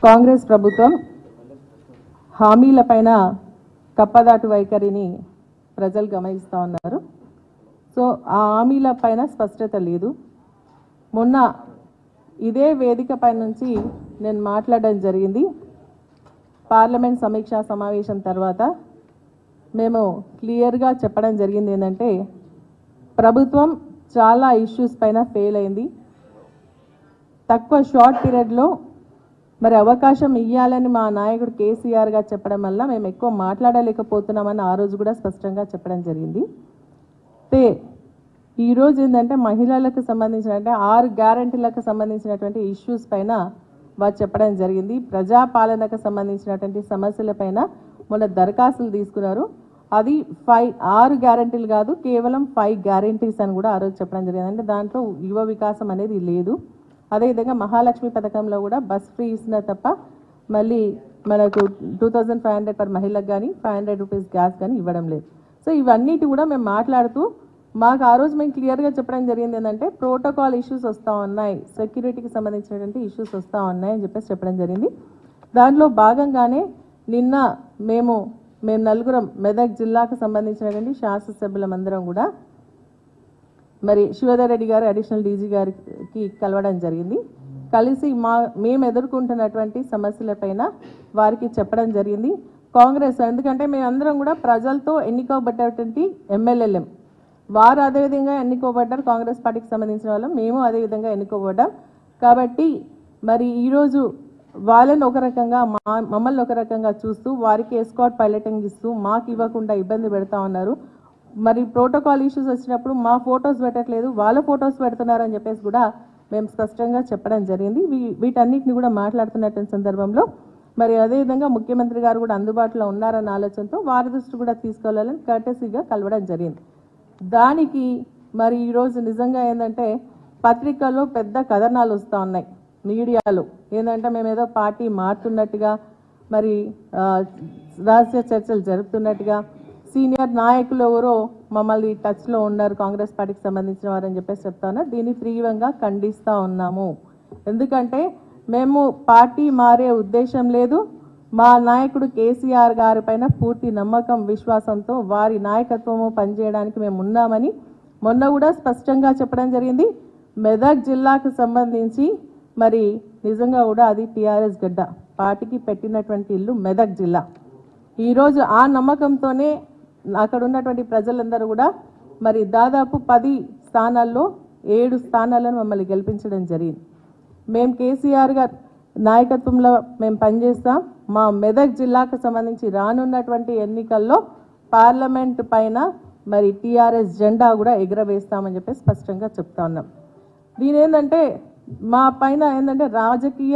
కాంగ్రెస్ ప్రభుత్వం హామీలపైన కప్పదాటు వైఖరిని ప్రజలు గమనిస్తూ ఉన్నారు సో ఆ హామీల పైన స్పష్టత లేదు మొన్న ఇదే వేదిక పై నుంచి నేను మాట్లాడడం జరిగింది పార్లమెంట్ సమీక్షా సమావేశం తర్వాత మేము క్లియర్గా చెప్పడం జరిగింది ఏంటంటే ప్రభుత్వం చాలా ఇష్యూస్ పైన ఫెయిల్ అయింది తక్కువ షార్ట్ పీరియడ్లో మరి అవకాశం ఇవ్వాలని మా నాయకుడు కేసీఆర్ గారు చెప్పడం వల్ల మేము ఎక్కువ మాట్లాడలేకపోతున్నామని ఆ రోజు కూడా స్పష్టంగా చెప్పడం జరిగింది అయితే ఈరోజు ఏంటంటే మహిళలకు సంబంధించిన అంటే ఆరు గ్యారంటీలకు సంబంధించినటువంటి ఇష్యూస్ పైన వారు చెప్పడం జరిగింది ప్రజాపాలనకు సంబంధించినటువంటి సమస్యల పైన మొన్న దరఖాస్తులు తీసుకున్నారు అది ఫైవ్ ఆరు గ్యారంటీలు కాదు కేవలం ఫైవ్ గ్యారంటీస్ అని కూడా ఆ రోజు చెప్పడం జరిగింది అంటే దాంట్లో యువ వికాసం అనేది లేదు అదేవిధంగా మహాలక్ష్మి పథకంలో కూడా బస్ ఫ్రీ ఇస్తున్నారు తప్ప మళ్ళీ మనకు two thousand five hundred per మహిళకు కానీ ఫైవ్ హండ్రెడ్ రూపీస్ గ్యాస్ కానీ ఇవ్వడం లేదు సో ఇవన్నిటి కూడా మేము మాట్లాడుతూ మాకు ఆ రోజు మేము క్లియర్గా చెప్పడం జరిగింది ఏంటంటే ప్రోటోకాల్ ఇష్యూస్ వస్తూ ఉన్నాయి సెక్యూరిటీకి సంబంధించినటువంటి ఇష్యూస్ వస్తూ ఉన్నాయి అని చెప్పేసి చెప్పడం జరిగింది దాంట్లో భాగంగానే నిన్న మేము మేము నలుగురం మెదక్ జిల్లాకు సంబంధించినటువంటి శాసనసభ్యులమందరం కూడా మరి శివధర్ రెడ్డి గారు అడిషనల్ డీజీ గారికి కలవడం జరిగింది కలిసి మా మేము ఎదుర్కొంటున్నటువంటి సమస్యలపైన వారికి చెప్పడం జరిగింది కాంగ్రెస్ ఎందుకంటే మేమందరం కూడా ప్రజలతో ఎన్నుకోబడ్డటువంటి ఎమ్మెల్యేలం వారు అదేవిధంగా ఎన్నుకోబడ్డారు కాంగ్రెస్ పార్టీకి సంబంధించిన వాళ్ళం మేము అదేవిధంగా ఎన్నుకోబడ్డాం కాబట్టి మరి ఈరోజు వాళ్ళని ఒక రకంగా మా మమ్మల్ని ఒక రకంగా చూస్తూ వారికి ఎస్కాట్ పైలటింగ్ ఇస్తూ మాకు ఇవ్వకుండా ఇబ్బంది పెడతా ఉన్నారు మరి ప్రోటోకాల్ ఇష్యూస్ వచ్చినప్పుడు మా ఫొటోస్ పెట్టట్లేదు వాళ్ళ ఫొటోస్ పెడుతున్నారని చెప్పేసి కూడా మేము స్పష్టంగా చెప్పడం జరిగింది వీ- వీటన్నిటిని కూడా మాట్లాడుతున్నటువంటి సందర్భంలో మరి అదేవిధంగా ముఖ్యమంత్రి గారు కూడా అందుబాటులో ఉన్నారన్న ఆలోచనతో వారి దృష్టి కూడా తీసుకెళ్లాలని కర్టసీగా కలవడం జరిగింది దానికి మరి ఈరోజు నిజంగా ఏంటంటే పత్రికల్లో పెద్ద కథనాలు వస్తూ ఉన్నాయి మీడియాలో ఏంటంటే మేము ఏదో పార్టీ మారుతున్నట్టుగా మరి ఆ, రహస్య చర్చలు జరుపుతున్నట్టుగా సీనియర్ నాయకులు ఎవరో మమ్మల్ని టచ్లో ఉన్నారు కాంగ్రెస్ పార్టీకి సంబంధించిన వారని చెప్పేసి చెప్తాను దీన్ని తీవ్రంగా ఖండిస్తూ ఉన్నాము ఎందుకంటే మేము పార్టీ మారే ఉద్దేశం లేదు మా నాయకుడు కేసీఆర్ గారి పైన పూర్తి నమ్మకం విశ్వాసంతో వారి నాయకత్వము పనిచేయడానికి మేము ఉన్నామని మొన్న కూడా స్పష్టంగా చెప్పడం జరిగింది మెదక్ జిల్లాకు సంబంధించి మరి నిజంగా కూడా అది టీఆర్ఎస్ గడ్డ పార్టీకి పెట్టినటువంటి ఇల్లు మెదక్ జిల్లా ఈరోజు ఆ నమ్మకంతోనే అక్కడ ఉన్నటువంటి ప్రజలందరూ కూడా మరి దాదాపు పది స్థానాల్లో ఏడు స్థానాలను మమ్మల్ని గెలిపించడం జరిగింది మేము కేసీఆర్ గారు నాయకత్వంలో మేము పనిచేస్తాం మా మెదక్ జిల్లాకు సంబంధించి రానున్నటువంటి ఎన్నికల్లో పార్లమెంట్ పైన మరి టీఆర్ఎస్ జెండా కూడా ఎగురవేస్తామని చెప్పి స్పష్టంగా చెప్తా ఉన్నాం దీని ఏంటంటే మా పైన ఏంటంటే రాజకీయ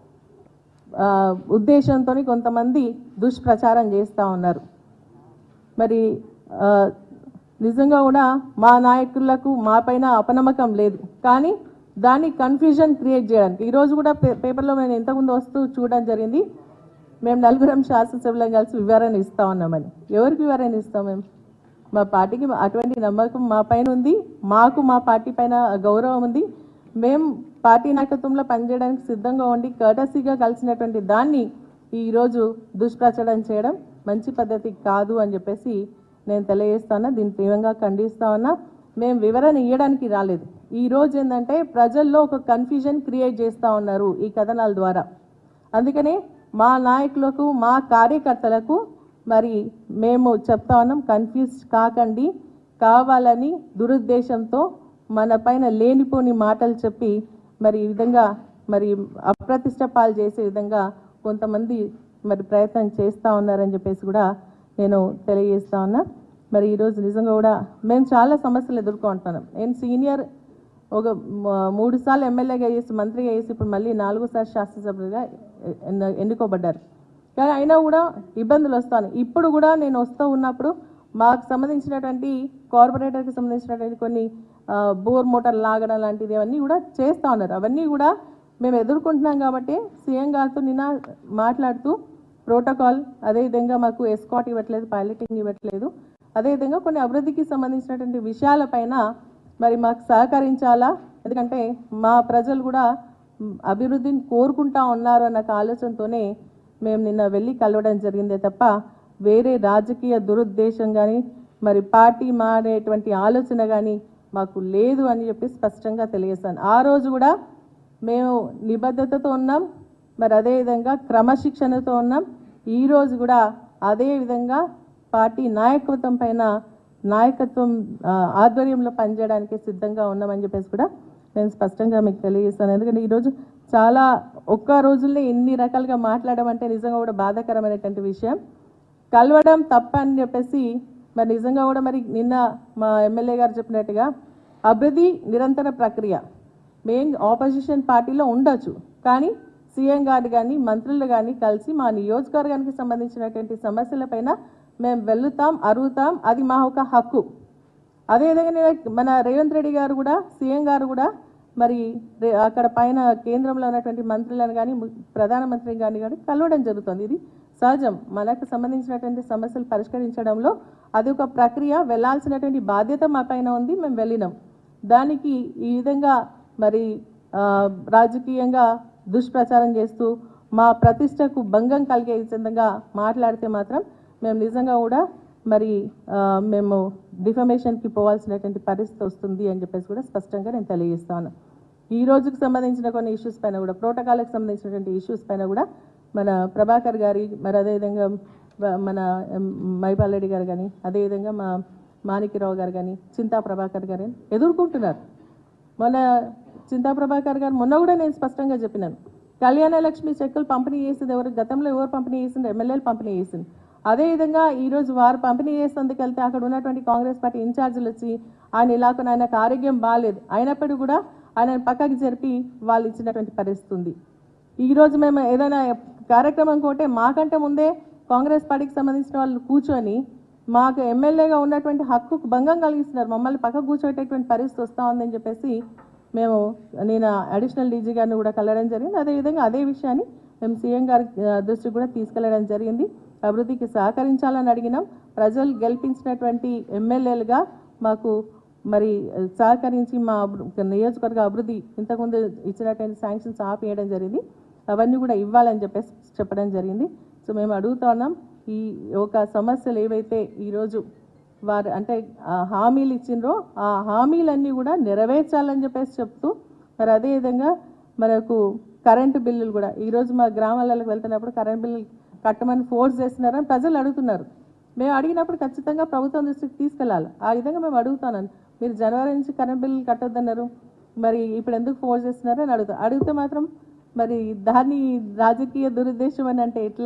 ఆ, ఉద్దేశంతో కొంతమంది దుష్ప్రచారం చేస్తూ ఉన్నారు మరి ఆ, నిజంగా కూడా మా నాయకులకు మా పైన అపనమ్మకం లేదు కానీ దాన్ని కన్ఫ్యూజన్ క్రియేట్ చేయడానికి ఈరోజు కూడా పే- పేపర్లో నేను ఇంతకుముందు వస్తూ చూడడం జరిగింది మేము నలుగురం శాసనసభ్యులం కలిసి వివరణ ఇస్తా ఉన్నామని ఎవరికి వివరణ ఇస్తాం మేము మా పార్టీకి అటువంటి నమ్మకం మా పైన ఉంది మాకు మా పార్టీ పైన గౌరవం ఉంది మేము పార్టీ నాయకత్వంలో పనిచేయడానికి సిద్ధంగా ఉండి కర్టసీగా కలిసినటువంటి దాన్ని ఈరోజు దుష్ప్రచారం చేయడం మంచి పద్ధతి కాదు అని చెప్పేసి నేను తెలియజేస్తాను దీన్ని తీవ్రంగా ఖండిస్తా ఉన్నా మేము వివరణ ఇవ్వడానికి రాలేదు ఈ రోజు ఏంటంటే ప్రజల్లో ఒక కన్ఫ్యూజన్ క్రియేట్ చేస్తూ ఉన్నారు ఈ కథనాల ద్వారా అందుకనే మా నాయకులకు మా కార్యకర్తలకు మరి మేము చెప్తా ఉన్నాం కన్ఫ్యూజ్ కాకండి కావాలని దురుద్దేశంతో మన పైన లేనిపోని మాటలు చెప్పి మరి ఈ విధంగా మరి అప్రతిష్ట పాలు చేసే విధంగా కొంతమంది మరి ప్రయత్నం చేస్తూ ఉన్నారని చెప్పేసి కూడా నేను తెలియజేస్తా ఉన్నా మరి ఈరోజు నిజంగా కూడా మేము చాలా సమస్యలు ఎదుర్కొంటున్నాం నేను సీనియర్ ఒక మ- మూడు సార్లు ఎమ్మెల్యేగా చేసి మంత్రిగా చేసి ఇప్పుడు మళ్ళీ నాలుగోసారి శాసనసభ్యులుగా ఎన్న- ఎన్నుకోబడ్డారు కానీ అయినా కూడా ఇబ్బందులు వస్తాను ఇప్పుడు కూడా నేను వస్తూ ఉన్నప్పుడు మాకు సంబంధించినటువంటి కార్పొరేటర్కి సంబంధించినటువంటి కొన్ని ఆ, బోర్ మోటార్ లాగడం లాంటిది అవన్నీ కూడా చేస్తూ ఉన్నారు అవన్నీ కూడా మేము ఎదుర్కొంటున్నాం కాబట్టి సీఎం గారితో నిన్న మాట్లాడుతూ ప్రోటోకాల్ అదేవిధంగా మాకు ఎస్కాట్ ఇవ్వట్లేదు పైలటింగ్ ఇవ్వట్లేదు అదేవిధంగా కొన్ని అభివృద్ధికి సంబంధించినటువంటి విషయాలపైన మరి మాకు సహకరించాలా ఎందుకంటే మా ప్రజలు కూడా మ్, అభివృద్ధిని కోరుకుంటా ఉన్నారు అన్న ఒక ఆలోచనతోనే మేము నిన్న వెళ్ళి కలవడం జరిగిందే తప్ప వేరే రాజకీయ దురుద్దేశం కానీ మరి పార్టీ మారేటువంటి ఆలోచన కానీ మాకు లేదు అని చెప్పి స్పష్టంగా తెలియజేస్తాను ఆ రోజు కూడా మేము నిబద్ధతతో ఉన్నాం మరి అదేవిధంగా క్రమశిక్షణతో ఉన్నాం ఈ రోజు కూడా అదే విధంగా పార్టీ నాయకత్వం పైన నాయకత్వం ఆ, ఆధ్వర్యంలో పనిచేయడానికి సిద్ధంగా ఉన్నామని చెప్పేసి కూడా నేను స్పష్టంగా మీకు తెలియజేస్తాను ఎందుకంటే ఈరోజు చాలా ఒక్క రోజుల్లో ఎన్ని రకాలుగా మాట్లాడడం అంటే నిజంగా కూడా బాధాకరమైనటువంటి విషయం కలవడం తప్ప అని చెప్పేసి మరి నిజంగా కూడా మరి నిన్న మా ఎమ్మెల్యే గారు చెప్పినట్టుగా అభివృద్ధి నిరంతర ప్రక్రియ మెయిన్ ఆపోజిషన్ పార్టీలో ఉండొచ్చు కానీ సీఎం గారు కానీ మంత్రులు కానీ కలిసి మా నియోజకవర్గానికి సంబంధించినటువంటి సమస్యలపైన మేము వెళ్తాం అరుగుతాం అది మా ఒక హక్కు అదేవిధంగా నేను మన రేవంత్ రెడ్డి గారు కూడా సీఎం గారు కూడా మరి రే- అక్కడ పైన కేంద్రంలో ఉన్నటువంటి మంత్రులను కానీ ము- ప్రధానమంత్రిని కానీ కానీ కలవడం జరుగుతుంది ఇది సహజం మనకు సంబంధించినటువంటి సమస్యలు పరిష్కరించడంలో అది ఒక ప్రక్రియ వెళ్ళాల్సినటువంటి బాధ్యత మా పైన ఉంది మేము వెళ్ళినాం దానికి ఈ విధంగా మరి ఆ, రాజకీయంగా దుష్ప్రచారం చేస్తూ మా ప్రతిష్టకు భంగం కలిగే విధంగా మాట్లాడితే మాత్రం మేము నిజంగా కూడా మరి ఆ, మేము డిఫమేషన్కి పోవాల్సినటువంటి పరిస్థితి వస్తుంది అని చెప్పేసి కూడా స్పష్టంగా నేను తెలియజేస్తాను ఈ రోజుకు సంబంధించిన కొన్ని ఇష్యూస్ పైన కూడా ప్రోటోకాల్కి సంబంధించినటువంటి ఇష్యూస్ పైన కూడా మన ప్రభాకర్ గారి మరి అదేవిధంగా వ- మన ఎం, మైపాల్ రెడ్డి గారు కానీ అదేవిధంగా మా మాణిక్యరావు గారు కానీ చింతా ప్రభాకర్ గారు కానీ ఎదుర్కొంటున్నారు మొన్న చింతా ప్రభాకర్ గారు మొన్న కూడా నేను స్పష్టంగా చెప్పినాను కళ్యాణ లక్ష్మి చెక్కులు పంపిణీ చేసింది ఎవరు గతంలో ఎవరు పంపిణీ చేసింది ఎమ్మెల్యేలు పంపిణీ చేసింది అదేవిధంగా ఈరోజు వారు పంపిణీ చేసేందుకు వెళ్తే అక్కడ ఉన్నటువంటి కాంగ్రెస్ పార్టీ ఇన్ఛార్జీలు వచ్చి ఆయన ఇలాగ ఆయనకు ఆరోగ్యం బాగాలేదు అయినప్పటికీ కూడా ఆయన పక్కకి జరిపి వాళ్ళు ఇచ్చినటువంటి పరిస్థితి ఉంది ఈ రోజు మేము ఏదైనా కార్యక్రమం కోటే మాకంటే ముందే కాంగ్రెస్ పార్టీకి సంబంధించిన వాళ్ళు కూర్చొని మాకు ఎమ్మెల్యేగా ఉన్నటువంటి హక్కుకు భంగం కలిగిస్తున్నారు మమ్మల్ని పక్కకు కూర్చోబెట్టేటువంటి పరిస్థితి వస్తూ ఉందని చెప్పేసి మేము నేను అడిషనల్ డీజీ గారిని కూడా కలవడం జరిగింది అదేవిధంగా అదే విషయాన్ని మేము సీఎం గారి ఆ, దృష్టికి కూడా తీసుకెళ్లడం జరిగింది అభివృద్ధికి సహకరించాలని అడిగినాం ప్రజలు గెలిపించినటువంటి ఎమ్మెల్యేలుగా మాకు మరి సహకరించి మా అభి- నియోజకవర్గ అభివృద్ధి ఇంతకుముందు ఇచ్చినటువంటి శాంక్షన్స్ ఆపేయడం జరిగింది అవన్నీ కూడా ఇవ్వాలని చెప్పేసి చెప్పడం జరిగింది సో మేము అడుగుతా ఉన్నాం ఈ ఒక సమస్యలు ఏవైతే ఈరోజు వారు అంటే ఆ హామీలు ఇచ్చిండ్రో ఆ హామీలన్నీ కూడా నెరవేర్చాలని చెప్పేసి చెప్తూ మరి అదేవిధంగా మనకు కరెంటు బిల్లులు కూడా ఈరోజు మా గ్రామాలకు వెళ్తున్నప్పుడు కరెంట్ బిల్లు కట్టమని ఫోర్స్ చేస్తున్నారని ప్రజలు అడుగుతున్నారు మేము అడిగినప్పుడు ఖచ్చితంగా ప్రభుత్వం దృష్టికి తీసుకెళ్ళాలి ఆ విధంగా మేము అడుగుతాను మీరు జనవరి నుంచి కరెంట్ బిల్లు కట్టొద్దన్నారు మరి ఇప్పుడు ఎందుకు ఫోర్స్ చేస్తున్నారు అని అడుగుతా అడిగితే మాత్రం మరి దాన్ని రాజకీయ దురుద్దేశం అని అంటే ఎట్లా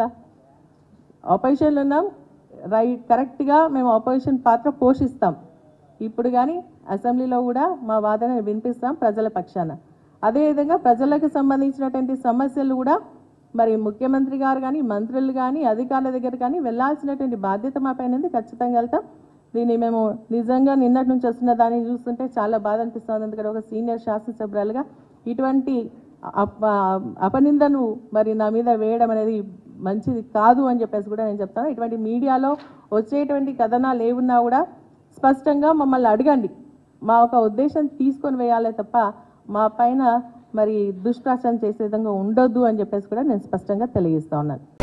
ఆపోజిషన్లో ఉన్నాం రైట్ కరెక్ట్గా మేము ఆపోజిషన్ పాత్ర పోషిస్తాం ఇప్పుడు కానీ అసెంబ్లీలో కూడా మా వాదన వినిపిస్తాం ప్రజల పక్షాన అదేవిధంగా ప్రజలకు సంబంధించినటువంటి సమస్యలు కూడా మరి ముఖ్యమంత్రి గారు కానీ మంత్రులు కానీ అధికారుల దగ్గర కానీ వెళ్ళాల్సినటువంటి బాధ్యత మా పైన ఉంది ఖచ్చితంగా వెళ్తాం దీన్ని మేము నిజంగా నిన్నటి నుంచి వస్తున్న దాన్ని చూస్తుంటే చాలా బాధ అనిపిస్తుంది ఎందుకంటే ఒక సీనియర్ శాసనసభ్యురాలుగా ఇటువంటి అప అపనిందను మరి నా మీద వేయడం అనేది మంచిది కాదు అని చెప్పేసి కూడా నేను చెప్తాను ఇటువంటి మీడియాలో వచ్చేటువంటి కథనాలు ఏమున్నా కూడా స్పష్టంగా మమ్మల్ని అడగండి మా ఒక ఉద్దేశం తీసుకొని వేయాలే తప్ప మా పైన మరి దుష్ప్రచారం చేసే విధంగా ఉండొద్దు అని చెప్పేసి కూడా నేను స్పష్టంగా తెలియజేస్తా ఉన్నాను